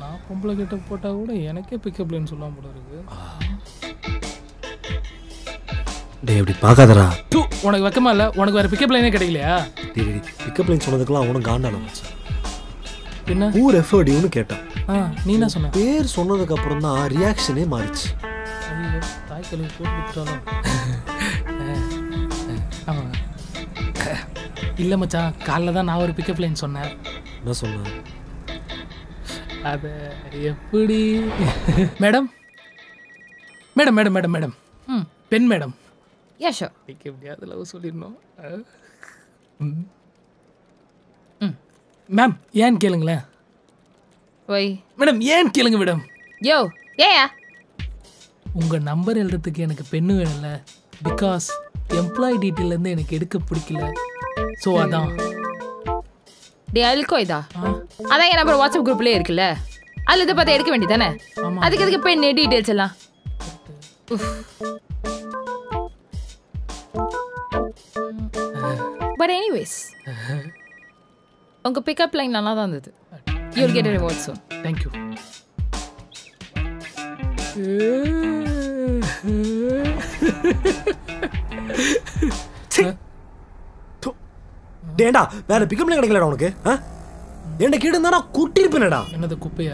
நான் பொம்பளை கிட்ட போட்டால் கூட எனக்கே பிக்கப் லைன் சொல்லாம போல இருக்கு டேய் இப்படி பார்க்காதடா தூ உனக்கு வெக்கமா இல்லை உனக்கு வேற பிக்கப் லைனே கிடைக்கலையா டேய் டேய் பிக்கப் லைன் சொன்னதுக்கெல்லாம் அவனும் காண்டான வச்சு என்ன ஊ ரெஃபர்டிவ்னு கேட்டான் ஆ நீ என்ன சொன்ன பேர் சொன்னதுக்கு அப்புறம் தான் ரியாக்ஷனே மாறிச்சு ஐயோ தாய் கழுவி போட்டு கொடுத்துட்டாலும் ஆமாங்க இல்லை மச்சான் காலைல தான் நான் ஒரு பிக்கப் லைன் சொன்னேன் என்ன சொன்னான் அது எப்படி madam madam madam madam madam ம் பெண் மேடம் யா ஷோர் இன்னைக்கு எப்படியாவது லவ் சொல்லிடணும் ம் மேம் ஏன்னு கேளுங்களேன் ஒய் மேடம் ஏன் கேளுங்க மேடம் யோ ஏயா உங்க நம்பர் எழுதுறதுக்கு எனக்கு பெண்ணு வேணும்ல பிகாஸ் எம்ப்ளாய் டீட்டெயிலேருந்து எனக்கு எடுக்க பிடிக்கல ஸோ அதான் டே அழுக்கோ இதா ஆ அதான் என் நம்பர் வாட்ஸ்அப் குரூப்லயே இருக்குல்ல அதுல இதை பார்த்து எடுக்க வேண்டியதானே ஆமா. அதுக்கு எதுக்கு போய் நெட் டீடைல்ஸ் எல்லாம் பட் எனிவேஸ் உங்க பிக்கப் லைன் நல்லா தான் இருந்தது you'll get reward soon thank you டேண்டா வேற பிக்கப் லைன் கிடைக்கலடா உனக்கு ஆ என்ன கேட்டு இருந்தா நான் கூட்டியிருப்பேனடா என்னது குப்பையா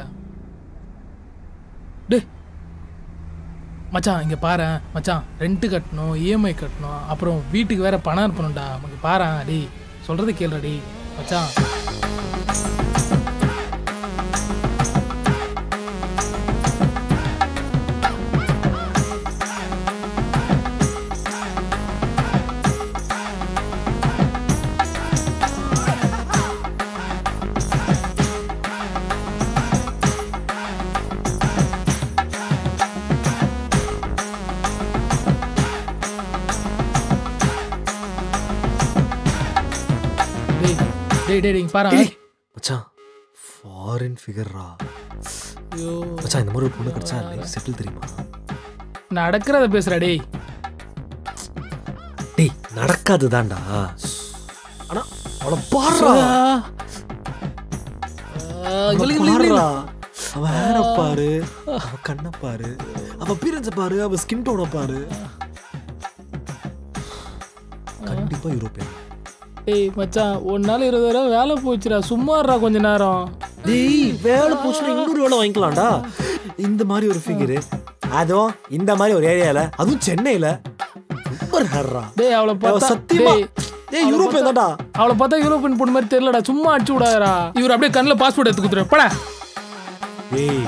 டே மச்சான் இங்கே பாரு மச்சான் ரெண்ட்டு கட்டணும் இஎம்ஐ கட்டணும் அப்புறம் வீட்டுக்கு வேற பணம் அனுப்பணும்டா இங்கே பாரு டேய் சொல்றது கேளுடா டேய் மச்சான் டேய் டேய் டேய் இங்கே பாரு மச்சான் ஃபாரின் ஃபிகர்ரா ஐயோ மச்சான் இந்த மாதிரி ஒரு பொண்ணு கிடைச்சா லைஃப் செட்டில் தெரியுமா நடக்கிறத பேசுறா டேய் டேய் நடக்காதுதான்டா ஆனா அவளை பாடுறா பாடுறா அவ ஹேர பாரு அவ கண்ணை பாரு அவ appearance பாரு அவ ஸ்கின் டோனை பாரு கண்டிப்பா யூரோப்பியன் டேய் மச்சான் ஒரு நாள் இருபது ரூபா வேலை போச்சுடா சும்மா இருடா கொஞ்ச நேரம் டேய் வேலை போச்சுன்னா இன்னொரு வேலை வாங்கிக்கலாம்டா இந்த மாதிரி ஒரு ஃபிகரு அதுவும் இந்த மாதிரி ஒரு ஏரியால அதுவும் சென்னையில சூப்பர் ஹேர்ரா டேய் அவளை பார்த்தா சத்தியமா டேய், டேய் யூரோப்பியன் தான்டா அவளை பார்த்தா யூரோப்பியன் பொண்ணு மாதிரி தெரியலடா சும்மா அடிச்சு விடாதடா இவர் அப்படியே கண்ணில் பாஸ்போர்ட் எடுத்து கொடுத்துரு படா டேய்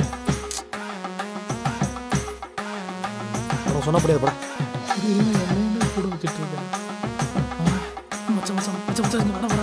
உனக்கு சொன்னபடியே படா கூட வச்சுட்டு இருக்கேன் மச்சான் மச்சான் மச்சான் மச்சான் இங்க வாடா, வாடா,